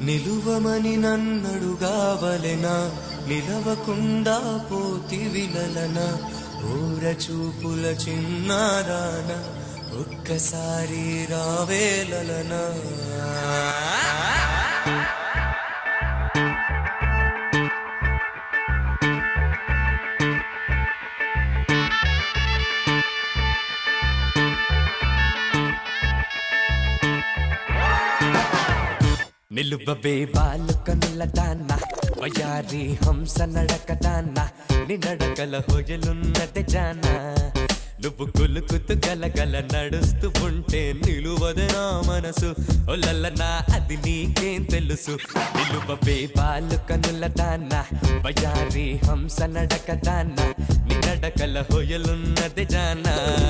నిలువమని నన్నడుగావలెనా నిలవకుండా పోతి విలలన ఊర చూపుల చిన్నారాన ఒక్కసారి రావేలలనా నిలువవే బాలుక నిల్లదాన్న వయారి హంస నడకదాన్న నీ నడకల హొయలున్నది జాన నువ్వు కులుకుతూ గలగల నడుస్తూ ఉంటే నిలువదు నా మనసు ఒలల్లనా అది నీకేం తెలుసు నిలువవే బాలుక నిల్లదాన్న వయారి హంస నడకదాన్న నీ నడకల హొయలున్నది జాన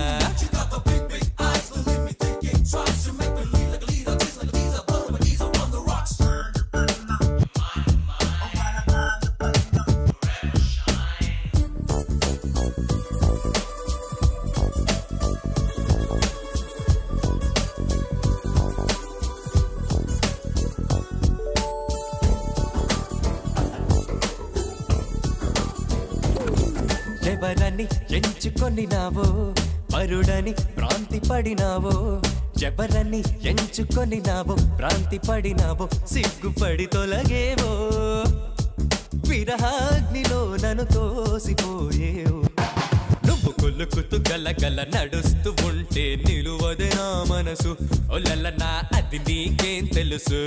ఎవరని ఎంచుకొనినావో పరుడని భ్రాంతి పడినావో ఎవరని ఎంచుకొనినావో భ్రాంతి పడినావో సిగ్గుపడి తొలగేవో విరహాగ్నిలో నన్ను తోసిపోయేవు నువ్వు కొలుకుతూ గలగల నడుస్తూ ఉంటే నిలువదు నా మనసు ఒలల నా అది నీకేం తెలుసు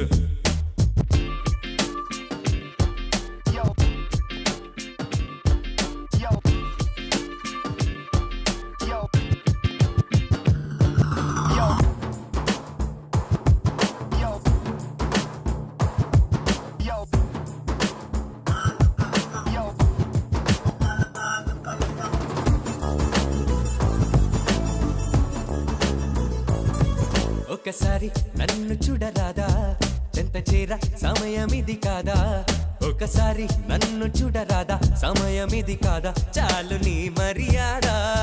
ఒకసారి నన్ను చూడరాదా చెంత చేర సమయమిది కాదా ఒకసారి నన్ను చూడరాదా సమయమిది కాదా చాలు నీ మర్యాద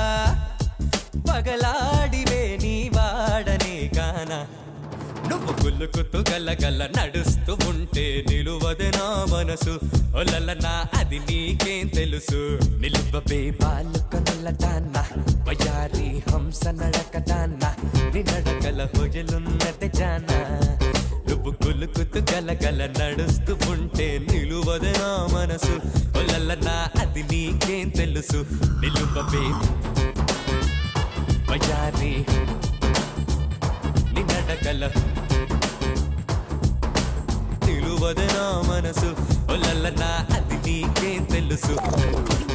పగలాడివే నీ వాడనే కానా నువ్వు గుల్లుకుతూ గల్లగల్ల నడుస్తూ ఉంటే నిలువదు నా మనసు ఒలల నా అది నీకేం తెలుసు నిలువబే బాలుక నల్లదాన్న వయారి హంస నడకదాన్న నీ నడకల హొయలున్నది జాన నువ్వు గుల్లుకుతూ గలగల నడుస్తూ ఉంటే నిలువదు నా మనసు ఒలల నా అది నీకేం తెలుసు నిలువబే వయారి నీ నడకల నిలువదు నా మనసు ఒలల్ల నా అది నీకేం తెలుసు